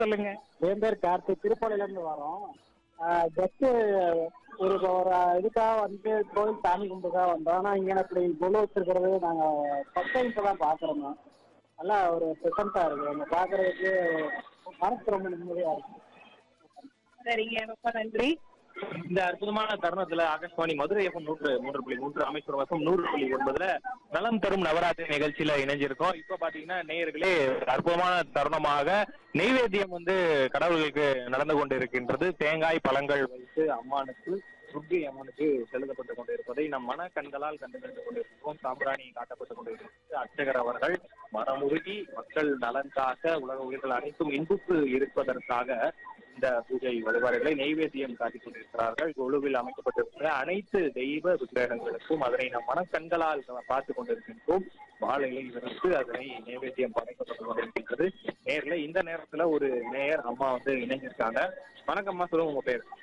சொல்லுங்க என் பேர் கார்த்திக் திருப்பதில இருந்து வரோம் ஜஸ்ட் ஒரு ஒரு இதுக்காக வந்து கோயில் சாமி கும்பிட்டுக்காக வந்தோம் ஆனா இங்க அப்படி குழு வச்சிருக்கிறது நாங்க ஃபர்ஸ்ட் டைம் தான் பாக்குறோம் நல்லா ஒரு ப்ரெசண்டா இருக்கு நம்ம பாக்குறதுக்கு மனசு ரொம்ப நிம்மதியா இருக்கு சரிங்க ரொம்ப நன்றி இந்த அற்புதமான தருணத்துல ஆகாஷ்வாணி மதுரை எஃப்எம் நூற்று மூன்று புள்ளி மூன்று ராமேஸ்வரம் எஃப்எம் நூறு புள்ளி ஒன்பதுல நலம் தரும் நவராத்திரி நிகழ்ச்சியில இணைஞ்சிருக்கோம் இப்ப பாத்தீங்கன்னா நேயர்களே அற்புதமான தருணமாக நெய்வேத்தியம் வந்து கடவுளுக்கு நடந்து கொண்டு இருக்கின்றது தேங்காய் பழங்கள் வைத்து அம்மானுக்கு துர்கை அம்மனுக்கு செலுத்தப்பட்டு கொண்டிருப்பதை நம் மன கண்களால் கண்டு கண்டு கொண்டிருக்கிறோம் சாம்பிராணி காட்டப்பட்டு கொண்டிருக்கிறது அர்ச்சகர் அவர்கள் மனமுருகி மக்கள் நலனுக்காக உலக உயிர்கள் அனைத்தும் இன்புற்று இருப்பதற்காக இந்த பூஜை வழிபாடுகளை நெய்வேத்தியம் காட்டிக் கொண்டிருக்கிறார்கள் குழுவில் அமைக்கப்பட்டிருக்கிற அனைத்து தெய்வ விக்கிரகங்களுக்கும் அதனை நம் மனக்கண்களால் பார்த்து கொண்டிருக்கின்றோம் வாழையை விரித்து அதனை நைவேத்தியம் படைக்கப்பட்டு கொண்டிருக்கின்றது நேர்ல இந்த நேரத்துல ஒரு நேயர் அம்மா வந்து இணைஞ்சிருக்காங்க வணக்கம்மா சொல்லுங்க உங்க பேர்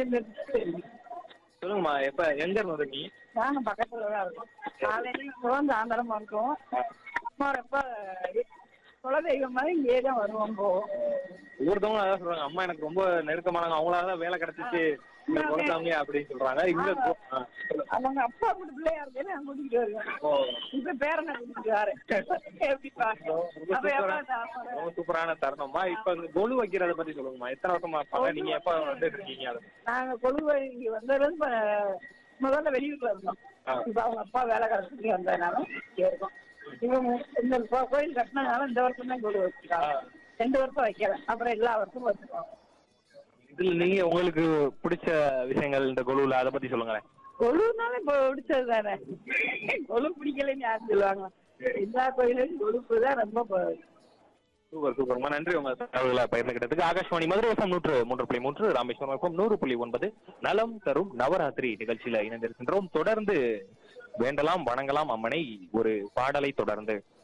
சொல்லுங்கம்மா எப்ப எங்க இருந்து வந்தீங்க நாங்க பக்கத்துல தான் இருக்கோம் காலையில குழந்தை ஆந்திரமா இருக்கோம் அம்மா ரொம்ப குலதெய்வம் மாதிரி இங்கே தான் வருவோம் போவோம் ஒவ்வொருத்தவங்களும் அதான் சொல்றாங்க அம்மா எனக்கு ரொம்ப நெருக்கமானவங்க அவங்களால தான் வேலை கிடைச்சிச்சு இந்த குலசாமி அப்படின்னு சொல்றாங்க இங்க ஆ, சொல்லுங்க. அவங்க அப்பா கூட பிள்ளையா இருக்கேன் நான் கூட்டிட்டு வருவேன் ஓ, இப்ப பேரனை கூட்டிட்டு வரேன் எப்படிப்பா ரொம்ப அப்ப எப்ப சூப்பரா- சாப்பாடு? ரொம்ப சூப்பரான தருணம்மா இப்ப இந்த கொலு வைக்கிறத பத்தி சொல்லுங்கம்மா எத்தனை வருஷமா இருப்பாங்க நீங்க எப்ப வந்து இருக்கீங்க அதை நாங்க கொழுவை இங்க வந்ததுல இருந்து இப்ப முதல்ல வெளியூர்ல இருந்தோம் ஆ. இப்ப அவங்க அப்பா வேலை கிடைச்சிட்டு வந்ததுனால இங்க இருக்கோம் இவங்க இந்த கோ- கோயில் கட்டினதுனால இந்த வருஷம் தான் கொழு வச்சிருக்காங்க ரெண்டு வருஷம் வைக்கல அப்புறம் எல்லா வருஷமும் வச்சிருக்கோம் இதுல நீங்க உங்களுக்கு பிடிச்ச விஷயங்கள் இந்த கொலுல அதை பத்தி சொல்லுங்களேன் கொழுனால இப்ப பிடிச்சது தானே கொழு பிடிக்கலைன்னு யாரும் சொல்லுவாங்க எல்லா கோயிலும் கொழுப்பு தான் ரொம்ப ப- சூப்பர் சூப்பர்மா நன்றி உங்க தகவல்களை பகிர்ந்துகிட்டதுக்கு ஆகாஷ்வாணி மதுரை எஃப்எம் நூற்று மூன்று புள்ளி மூன்று ராமேஸ்வரம் எஃப்எம் நூறு புள்ளி ஒன்பது நலம் தரும் நவராத்திரி நிகழ்ச்சியில இணைந்திருக்கின்றோம் தொடர்ந்து வேண்டலாம் வணங்கலாம் அம்மனை ஒரு பாடலை தொடர்ந்து